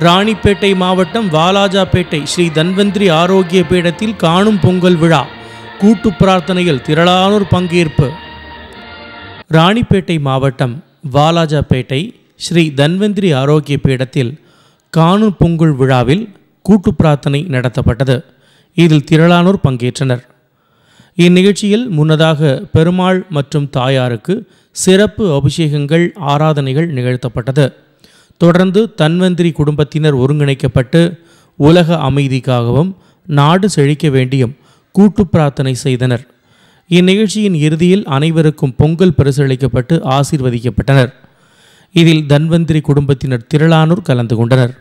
ராணிப்பேட்டை மாவட்டம் வாலாஜாபேட்டை ஸ்ரீ தன்வந்திரி ஆரோக்கிய பீடத்தில் காணும் பொங்கல் விழா கூட்டு பிரார்த்தனையில் திரளானோர் பங்கேற்பு ராணிப்பேட்டை மாவட்டம் வாலாஜாபேட்டை ஸ்ரீ தன்வந்திரி ஆரோக்கிய பீடத்தில் காணும் பொங்கல் விழாவில் கூட்டு பிரார்த்தனை நடத்தப்பட்டது இதில் திரளானோர் பங்கேற்றனர் இந்நிகழ்ச்சியில் முன்னதாக பெருமாள் மற்றும் தாயாருக்கு சிறப்பு அபிஷேகங்கள் ஆராதனைகள் நிகழ்த்தப்பட்டது தொடர்ந்து தன்வந்திரி குடும்பத்தினர் ஒருங்கிணைக்கப்பட்டு உலக அமைதிக்காகவும் நாடு செழிக்க வேண்டியும் கூட்டு பிரார்த்தனை செய்தனர் இந்நிகழ்ச்சியின் இறுதியில் அனைவருக்கும் பொங்கல் பரிசளிக்கப்பட்டு ஆசீர்வதிக்கப்பட்டனர் இதில் தன்வந்திரி குடும்பத்தினர் திரளானோர் கலந்து கொண்டனர்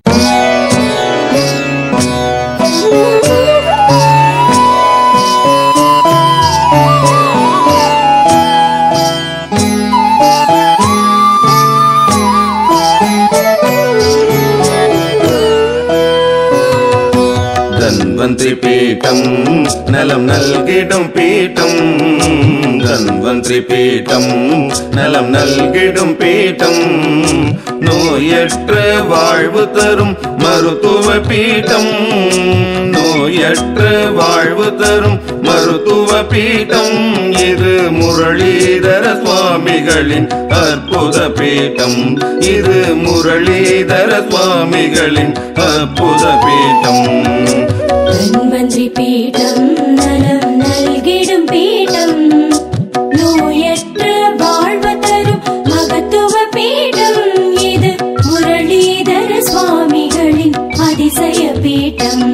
தன்வந்திரி பீட்டம் நலம் நல்கிடும் பீட்டம் தன்வந்திரி பீட்டம் நலம் நல்கிடும் பீட்டம் நோயற்ற வாழ்வு தரும் மருத்துவ பீட்டம் நோயற்ற வாழ்வு தரும் மருத்துவ பீட்டம் இது முரளிதர சுவாமிகளின் அற்புத பீட்டம் இது முரளிதர சுவாமிகளின் அற்புத பீட்டம் தன்வந்திரி பீடம் நலம் நல்கிடும் பீடம் நோயற்ற வாழ்வு தரும் மகத்துவ பீடம் இது முரளிதர சுவாமிகளின் அதிசய பீடம்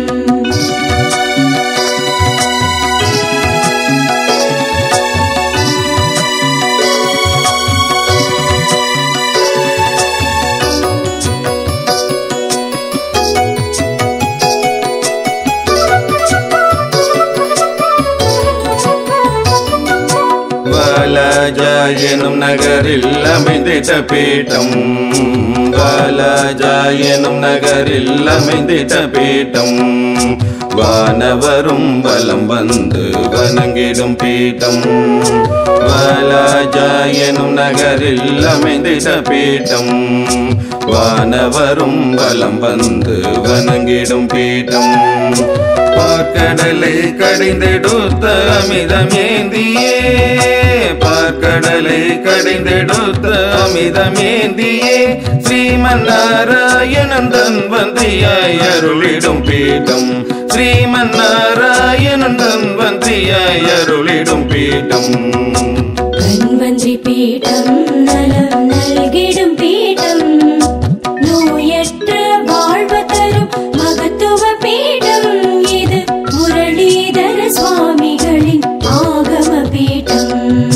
பாலாஜா எனும் நகரில் அமைந்திட்ட பீட்டம் பாலாஜா எனும் நகரில் அமைந்திட்ட பீட்டம் வானவரும் பலம் வந்து வணங்கிடும் பீட்டம் பாலாஜா எனும் நகரில் அமைந்திட்ட பீட்டம் வானவரும் பலம் வந்து வணங்கிடும் பீட்டம் பார்க்கடலை கடிந்தெடுத்த அமிதமேந்தியே பார்க்கடலை கடிந்தெடுத்த அமிதமேந்தியே ஸ்ரீமன் நாராயணன் தன் வந்தியாய் அருளிடும் பீட்டம் ஸ்ரீமன் நாராயணன் தன் வந்தியாய் அருளிடும் பீட்டம் தன்வந்திரி பீடம் நலம் நல்கிடும் பீடம் நோயற்ற வாழ்வு தரும் மகத்துவ பீடம் இது முரளிதர சுவாமிகளின் ஆகம பீடம்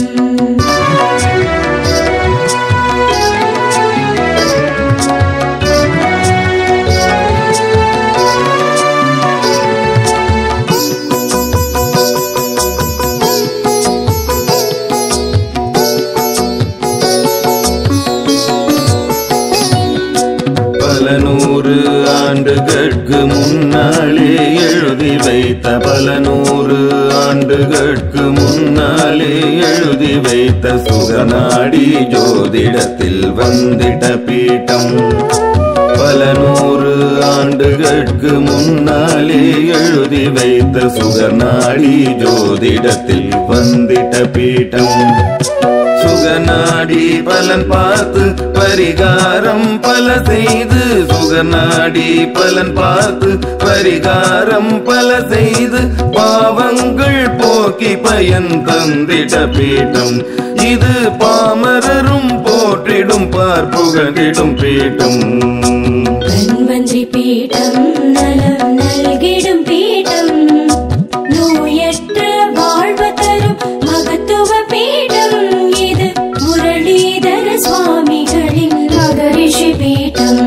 பல நூறு ஆண்டுகளுக்கு முன்னாலே எழுதி வைத்த பல நூறு ஆண்டுகளுக்கு முன்னாலே எழுதி வைத்த சுகநாடி ஜோதிடத்தில் வந்திட்ட பீட்டம் பல நூறு ஆண்டுகளுக்கு முன்னாலே எழுதி வைத்த சுகநாடி ஜோதிடத்தில் வந்திட்ட பீட்டம் சுகநாடி பலன் பார்த்து பரிகாரம் பல செய்து சுகநாடி பலன் பார்த்து பரிகாரம் பல செய்து பாவங்கள் போக்கி பயன் தந்திட பீட்டம் இது பாமரரும் போற்றிடும் பார்ப்புகழிடும் பீட்டம் தன்வந்திரி பீடம் நலம் நல்கிடும் பீடம் நோயற்ற வாழ்வு தரும் மகத்துவ பீடம் இது முரளிதர சுவாமிகளின் மகரிஷி பீடம்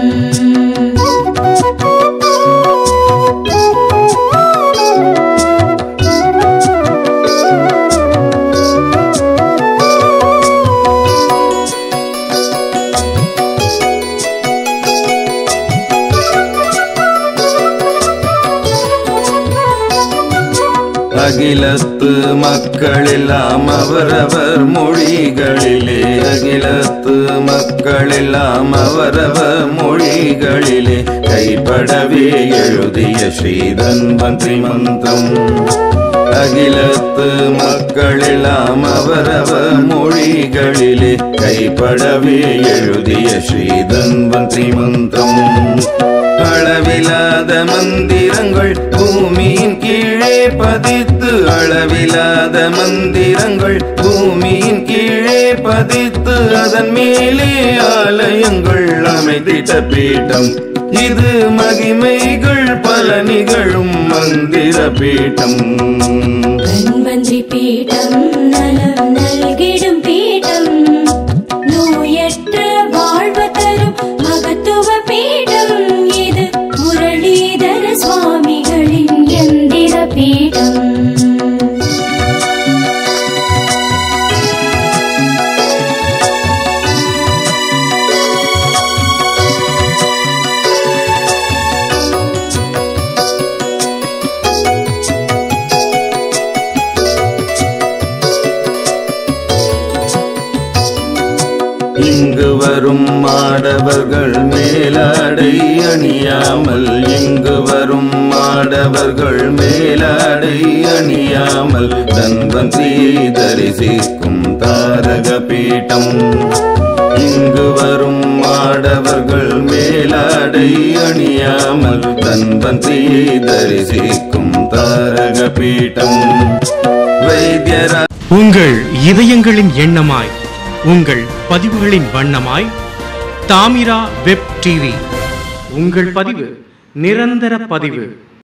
அகிலத்து மக்களெல்லாம் அவரவர் மொழிகளிலே அகிலத்து மக்களெல்லாம் அவரவர் மொழிகளிலே கைப்படவே எழுதிய ஸ்ரீதன்வந்திரி மந்திரம் அகிலத்து மக்களெல்லாம் அவரவர் மொழிகளிலே கைப்படவே எழுதிய ஸ்ரீதன்வந்திரி மந்திரம் அளவிலாத மந்திரங்கள் பூமியின் கீழே பதித்து அளவிலாத மந்திரங்கள் பூமியின் கீழே பதித்து அதன் மேலே ஆலயங்கள் அமைத்திட்ட பீட்டம் இது மகிமைகள் பல நிகழும் மந்திர பீட்டம் தன்வந்திரி பீடம் நலம் நல்கிடும் பீடம் நோயற்ற வாழ்வு தரும் மகத்துவ பீடம் இது முரளிதர சுவாமிகளின் எந்திர பீடம் இங்கு வரும் மாடவர்கள் மேலாடை அணியாமல் இங்கு வரும் மாடவர்கள் மேலாடை அணியாமல் தன்வந்தியை தரிசிக்கும் தாரக பீட்டம் இங்கு வரும் மாடவர்கள் மேலாடை அணியாமல் தன்வந்தியை தரிசிக்கும் தாரக பீட்டம் வைத்தியரா உங்கள் இதயங்களின் எண்ணமாய் உங்கள் பதிவுகளின் வண்ணமாய் தாமிரா வெப் டிவி உங்கள் பதிவு நிரந்தர பதிவு